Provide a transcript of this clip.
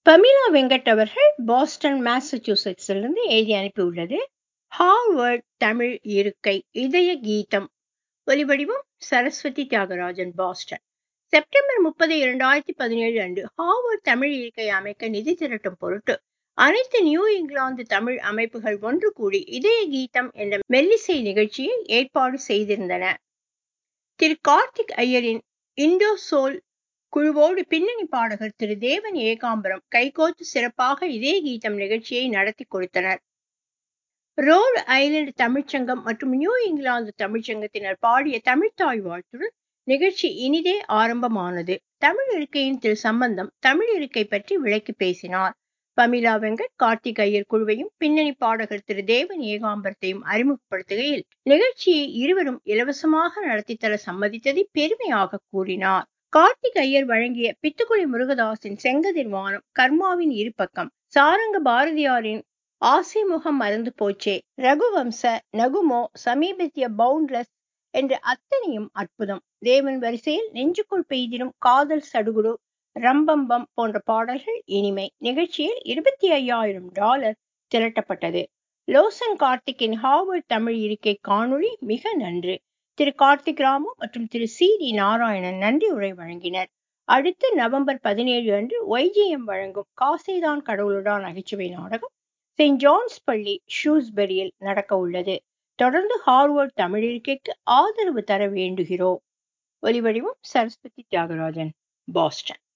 Pamela Venkat அவர்கள் Boston மாசச்சூசெட்ஸிலிருந்து எழுதி அனுப்பியுள்ளது ஹார்வர்ட் தமிழ் இருக்கை இதய கீதம் ஒலிவடிவம் சரஸ்வதி தியாகராஜன் பாஸ்டன் செப்டம்பர் முப்பது இரண்டாயிரத்தி பதினேழு அன்று ஹார்வர்ட் தமிழ் இருக்கை அமைக்க நிதி திரட்டும் பொருட்டு அனைத்து நியூ இங்கிலாந்து தமிழ் அமைப்புகள் ஒன்று கூடி இதய கீதம் என்ற மெல்லிசை நிகழ்ச்சியை ஏற்பாடு செய்திருந்தன திரு கார்த்திக் ஐயரின் இண்டோ சோல் குழுவோடு பின்னணி பாடகர் திரு தேவன் ஏகாம்பரம் கைகோத்து சிறப்பாக இதய கீதம் நிகழ்ச்சியை நடத்தி கொடுத்தனர் ரோடு ஐலண்ட் தமிழ்ச்சங்கம் மற்றும் நியூ இங்கிலாந்து தமிழ்ச்சங்கத்தினர் பாடிய தமிழ்த்தாய் வாழ்த்துடன் நிகழ்ச்சி இனிதே ஆரம்பமானது தமிழ் இருக்கையின் திரு சம்பந்தம் தமிழ் இருக்கை பற்றி விளக்கி பேசினார் பமிலா வெங்கட் கார்த்திக் ஐயர் குழுவையும் பின்னணி பாடகர் திரு தேவன் ஏகாம்பரத்தையும் அறிமுகப்படுத்துகையில் நிகழ்ச்சியை இருவரும் இலவசமாக நடத்தித்தர சம்மதித்ததை பெருமையாக கூறினார் கார்த்திக் ஐயர் வழங்கிய பித்துக்குளி முருகதாஸின் செங்கதிர் வானம் கர்மாவின் இரு பக்கம் சாரங்க பாரதியாரின் ஆசை முகம் மறந்து போச்சே ரகுவம்ச நகுமோ சமீபத்திய பவுண்ட்லெஸ் என்ற அத்தனையும் அற்புதம் தேவன் வரிசையில் நெஞ்சுக்குள் பெய்திடும் காதல் சடுகுடு ரம்பம்பம் போன்ற பாடல்கள் இனிமை நிகழ்ச்சியில் இருபத்தி ஐயாயிரம் டாலர் திரட்டப்பட்டது லோசன் கார்த்திக்கின் ஹார்வர்ட் தமிழ் இருக்கை காணொளி மிக நன்று திரு கார்த்திக் ராமு மற்றும் திரு சி டி நாராயணன் நன்றி உரை வழங்கினர் அடுத்து நவம்பர் பதினேழு அன்று ஒய்ஜிஎம் வழங்கும் காசைதான் கடவுளுடன் நகைச்சுவை நாடகம் செயின்ட் ஜான்ஸ் பள்ளி ஷூஸ்பெரியில் நடக்க உள்ளது தொடர்ந்து ஹார்வர்ட் தமிழ் இருக்கைக்கு ஆதரவு தர வேண்டுகிறோம் ஒலிவடிவம் சரஸ்வதி தியாகராஜன் பாஸ்டன்